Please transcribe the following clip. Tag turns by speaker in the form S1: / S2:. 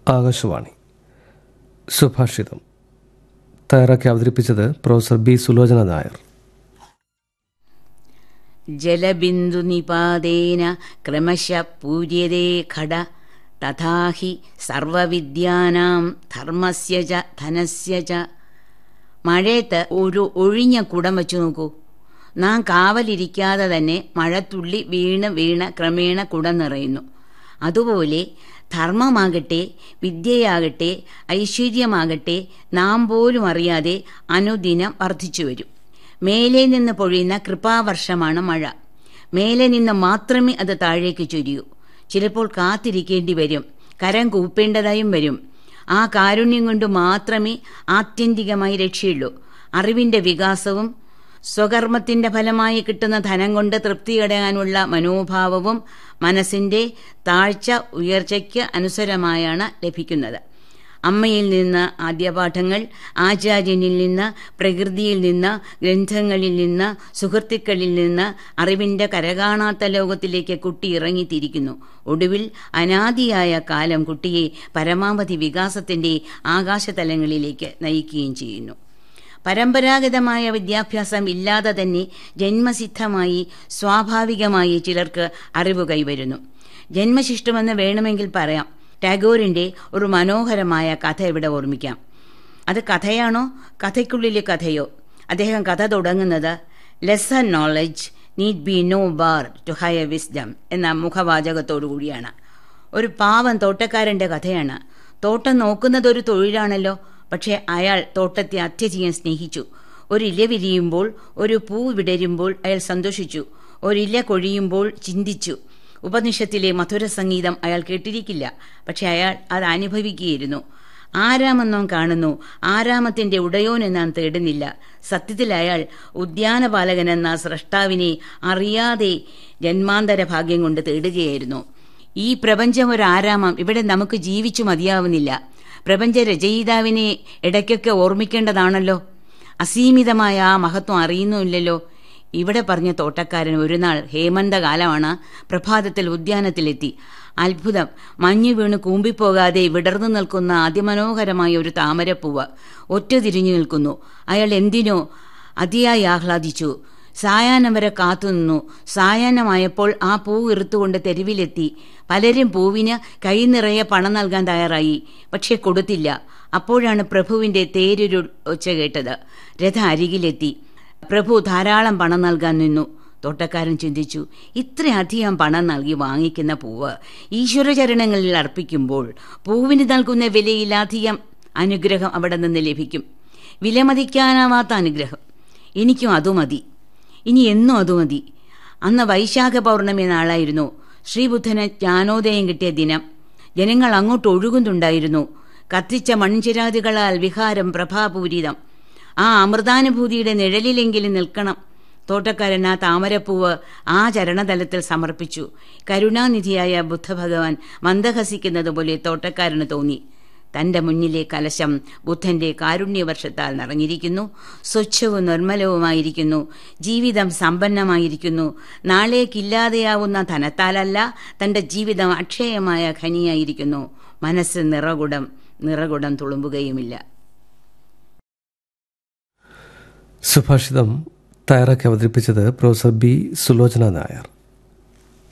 S1: ആകാശവാണി സുഭാഷിതം തയ്യാറാക്കി അവതരിപ്പിച്ചത് പ്രൊഫസർ ബി സുലോചന നായർ
S2: ജലബിന്ദുനിപാതേന ക്രമശ പൂര്യതേ ഘട തഥാ ഹി സർവവിദ്യാനാം ധർമ്മസ്യ ച ധനസ്യ ച മഴയത്ത് ഒരു ഒഴിഞ്ഞ കുടം വെച്ചു നോക്കൂ നാം കാവലിരിക്കാതെ തന്നെ മഴത്തുള്ളി വീണ് വീണ് ക്രമേണ കുടം നിറയുന്നു അതുപോലെ ധർമ്മമാകട്ടെ വിദ്യയാകട്ടെ ഐശ്വര്യമാകട്ടെ നാം പോലും അറിയാതെ അനുദിനം വർദ്ധിച്ചു വരും മേലെ നിന്ന് പൊഴിയുന്ന കൃപാവർഷമാണ് മഴ മേലെ നിന്ന് മാത്രമേ അത് താഴേക്ക് ചൊരിയൂ ചിലപ്പോൾ കാത്തിരിക്കേണ്ടി വരും കരം കൂപ്പേണ്ടതായും വരും ആ കാരുണ്യം കൊണ്ട് മാത്രമേ ആത്യന്തികമായി രക്ഷയുള്ളൂ അറിവിന്റെ വികാസവും സ്വകർമ്മത്തിന്റെ ഫലമായി കിട്ടുന്ന ധനം കൊണ്ട് തൃപ്തിയടയാനുള്ള മനോഭാവവും മനസ്സിന്റെ താഴ്ച ഉയർച്ചയ്ക്ക് അനുസരമായാണ് ലഭിക്കുന്നത് അമ്മയിൽ നിന്ന് ആദ്യപാഠങ്ങൾ ആചാര്യനിൽ നിന്ന് പ്രകൃതിയിൽ നിന്ന് ഗ്രന്ഥങ്ങളിൽ നിന്ന് സുഹൃത്തുക്കളിൽ നിന്ന് അറിവിന്റെ കരകാണാത്ത ലോകത്തിലേക്ക് കുട്ടി ഇറങ്ങിത്തിരിക്കുന്നു ഒടുവിൽ അനാദിയായ കാലം കുട്ടിയെ പരമാവധി വികാസത്തിന്റെ ആകാശതലങ്ങളിലേക്ക് നയിക്കുകയും ചെയ്യുന്നു പരമ്പരാഗതമായ വിദ്യാഭ്യാസം ഇല്ലാതെ തന്നെ ജന്മസിദ്ധമായി സ്വാഭാവികമായി ചിലർക്ക് അറിവ് കൈവരുന്നു ജന്മശിഷ്ടമെന്ന് വേണമെങ്കിൽ പറയാം ടാഗോറിന്റെ ഒരു മനോഹരമായ കഥ ഇവിടെ ഓർമ്മിക്കാം അത് കഥയാണോ കഥയ്ക്കുള്ളിലെ കഥയോ അദ്ദേഹം കഥ തുടങ്ങുന്നത് lesson knowledge need be no bar to higher wisdom എന്ന മുഖവാചകത്തോടു കൂടിയാണ് ഒരു പാവം തോട്ടക്കാരന്റെ കഥയാണ് തോട്ടം നോക്കുന്നത് ഒരു തൊഴിലാണല്ലോ പക്ഷേ അയാൾ തോട്ടത്തെ അത്യധികം സ്നേഹിച്ചു ഒരു ഇല വിരിയുമ്പോൾ ഒരു പൂ വിടരുമ്പോൾ അയാൾ സന്തോഷിച്ചു ഒരില കൊഴിയുമ്പോൾ ചിന്തിച്ചു ഉപനിഷത്തിലെ മധുര സംഗീതം അയാൾ കേട്ടിരിക്കില്ല പക്ഷെ അയാൾ അത് അനുഭവിക്കുകയായിരുന്നു ആരാമെന്നോ കാണുന്നു ആരാമത്തിന്റെ ഉടയോൻ നാം തേടുന്നില്ല സത്യത്തിൽ അയാൾ ഉദ്യാനപാലകൻ എന്ന സ്രഷ്ടാവിനെ അറിയാതെ ജന്മാന്തര ഭാഗ്യം കൊണ്ട് തേടുകയായിരുന്നു ഈ പ്രപഞ്ചം ഒരു ആരാമം ഇവിടെ നമുക്ക് ജീവിച്ചു മതിയാവുന്നില്ല പ്രപഞ്ച രചയിതാവിനെ ഇടയ്ക്കൊക്കെ ഓർമ്മിക്കേണ്ടതാണല്ലോ അസീമിതമായ ആ മഹത്വം അറിയുന്നുമില്ലല്ലോ ഇവിടെ പറഞ്ഞ തോട്ടക്കാരൻ ഒരു നാൾ ഹേമന്തകാലമാണ് പ്രഭാതത്തിൽ ഉദ്യാനത്തിലെത്തി അത്ഭുതം മഞ്ഞു വീണ് കൂമ്പിപ്പോകാതെ വിടർന്നു നിൽക്കുന്ന അതിമനോഹരമായ ഒരു താമരപ്പൂവ് ഒറ്റ തിരിഞ്ഞു നിൽക്കുന്നു അയാൾ എന്തിനോ അതിയായി ആഹ്ലാദിച്ചു സായാഹ്നം വരെ കാത്തുനിന്നു സായാഹ്നമായപ്പോൾ ആ പൂ ഇറുത്തുകൊണ്ട് തെരുവിലെത്തി പലരും പൂവിന് കൈ നിറയെ പണം നൽകാൻ തയ്യാറായി പക്ഷെ കൊടുത്തില്ല അപ്പോഴാണ് പ്രഭുവിന്റെ തേരൊരു ഒച്ച കേട്ടത് രഥ അരികിലെത്തി പ്രഭു ധാരാളം പണം നൽകാൻ നിന്നു തോട്ടക്കാരൻ ചിന്തിച്ചു ഇത്രയധികം പണം നൽകി വാങ്ങിക്കുന്ന പൂവ് ഈശ്വരചരണങ്ങളിൽ അർപ്പിക്കുമ്പോൾ പൂവിന് നൽകുന്ന വിലയിലധികം അനുഗ്രഹം അവിടെ നിന്ന് ലഭിക്കും വിലമതിക്കാനാവാത്ത അനുഗ്രഹം എനിക്കും അതു മതി ഇനി എന്നും അതു മതി അന്ന് വൈശാഖ പൗർണമി നാളായിരുന്നു ശ്രീബുദ്ധന് ജ്ഞാനോദയം കിട്ടിയ ദിനം ജനങ്ങൾ അങ്ങോട്ട് ഒഴുകുന്നുണ്ടായിരുന്നു കത്തിച്ച മൺചിരാതുകളാൽ വിഹാരം പ്രഭാപൂരിതം ആ അമൃതാനുഭൂതിയുടെ നിഴലിലെങ്കിലും നിൽക്കണം തോട്ടക്കാരൻ ആ താമരപ്പൂവ് ആ ചരണതലത്തിൽ സമർപ്പിച്ചു കരുണാനിധിയായ ബുദ്ധഭഗവാൻ മന്ദഹസിക്കുന്നത് പോലെ തോട്ടക്കാരന് തോന്നി തന്റെ മുന്നിലെ കലശം ബുദ്ധന്റെ കാരുണ്യവർഷത്താൽ നിറഞ്ഞിരിക്കുന്നു സ്വച്ഛവും നിർമ്മലവുമായിരിക്കുന്നു ജീവിതം സമ്പന്നമായിരിക്കുന്നു നാളേക്കില്ലാതെയാവുന്ന ധനത്താലല്ല തന്റെ ജീവിതം അക്ഷയമായ ഖനിയായിരിക്കുന്നു മനസ്സ് നിറകുടം നിറകുടം തുളുമ്പുകയുമില്ല
S1: സുഭാഷിതം തയ്യാറാക്കി അവതരിപ്പിച്ചത് പ്രൊഫസർ ബി സുലോചന നായർ